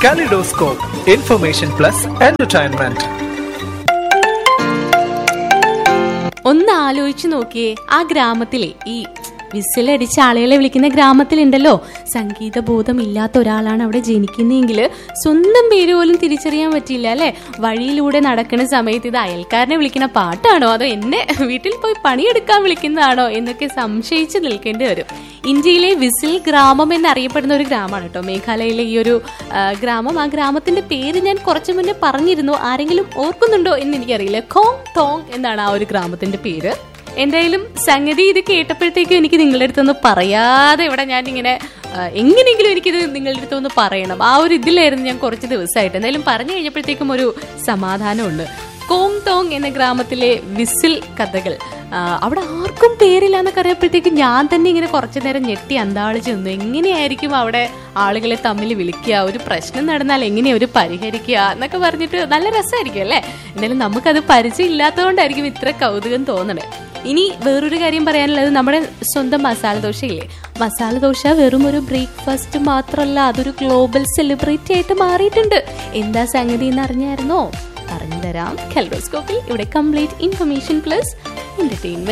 Kaleidoscope, information plus entertainment. ഒന്ന് ആലോചിച്ചു നോക്കിയേ ആ ഗ്രാമത്തിലെ ഈ വിസിലടിച്ച ആളുകളെ വിളിക്കുന്ന ഗ്രാമത്തിലുണ്ടല്ലോ സംഗീത ബോധം ഇല്ലാത്ത ഒരാളാണ് അവിടെ ജനിക്കുന്നതെങ്കിൽ സ്വന്തം പേര് പോലും തിരിച്ചറിയാൻ പറ്റില്ല അല്ലെ വഴിയിലൂടെ നടക്കുന്ന സമയത്ത് ഇത് അയൽക്കാരനെ വിളിക്കുന്ന പാട്ടാണോ അതോ എന്നെ വീട്ടിൽ പോയി പണിയെടുക്കാൻ വിളിക്കുന്നതാണോ എന്നൊക്കെ സംശയിച്ച് നിൽക്കേണ്ടി വരും ഇന്ത്യയിലെ വിസിൽ ഗ്രാമം എന്നറിയപ്പെടുന്ന ഒരു ഗ്രാമമാണ് കേട്ടോ മേഘാലയയിലെ ഈ ഒരു ആ, ഗ്രാമം ആ ഗ്രാമത്തിന്റെ പേര് ഞാൻ കുറച്ചു മുന്നേ പറഞ്ഞിരുന്നു ആരെങ്കിലും ഓർക്കുന്നുണ്ടോ എന്ന് എനിക്കറിയില്ല ഖോങ് തോങ് എന്നാണ് ആ ഒരു ഗ്രാമത്തിന്റെ പേര് എന്തായാലും സംഗതി ഇത് കേട്ടപ്പോഴത്തേക്കും എനിക്ക് നിങ്ങളുടെ അടുത്തൊന്ന് പറയാതെ ഇവിടെ ഞാൻ ഇങ്ങനെ ആ, എങ്ങനെയെങ്കിലും എനിക്കിത് നിങ്ങളുടെ അടുത്തൊന്ന് പറയണം ആ ഒരു ഇതിലായിരുന്നു ഞാൻ കുറച്ച് ദിവസമായിട്ട് എന്തായാലും പറഞ്ഞു കഴിഞ്ഞപ്പോഴത്തേക്കും ഒരു സമാധാനമുണ്ട് കോങ് തോങ് എന്ന ഗ്രാമത്തിലെ വിസിൽ കഥകൾ ആ, അവിടെ ആർക്കും പേരില്ല എന്നൊക്കെ അറിയപ്പോഴത്തേക്കും ഞാൻ തന്നെ ഇങ്ങനെ കുറച്ചു നേരം ഞെട്ടി അന്താളിച്ച് നിന്നു എങ്ങനെയായിരിക്കും അവിടെ ആളുകളെ തമ്മിൽ വിളിക്കുക ഒരു പ്രശ്നം നടന്നാൽ എങ്ങനെയാ ഒരു പരിഹരിക്കുക എന്നൊക്കെ പറഞ്ഞിട്ട് നല്ല രസമായിരിക്കും അല്ലേ എന്തായാലും നമുക്കത് പരിചയം ഇല്ലാത്തതുകൊണ്ടായിരിക്കും ഇത്ര കൗതുകം തോന്നണേ ഇനി വേറൊരു കാര്യം പറയാനുള്ളത് നമ്മുടെ സ്വന്തം മസാല ദോശയില്ലേ മസാല ദോശ വെറും ഒരു ബ്രേക്ക്ഫാസ്റ്റ് മാത്രമല്ല അതൊരു ഗ്ലോബൽ സെലിബ്രിറ്റി ആയിട്ട് മാറിയിട്ടുണ്ട് എന്താ സംഗതി എന്ന് അറിഞ്ഞായിരുന്നോ പറഞ്ഞു തരാം കെൽഡോസ്കോപ്പിൽ ഇവിടെ കംപ്ലീറ്റ് ഇൻഫർമേഷൻ പ്ലസ് എന്റർടൈൻമെന്റ്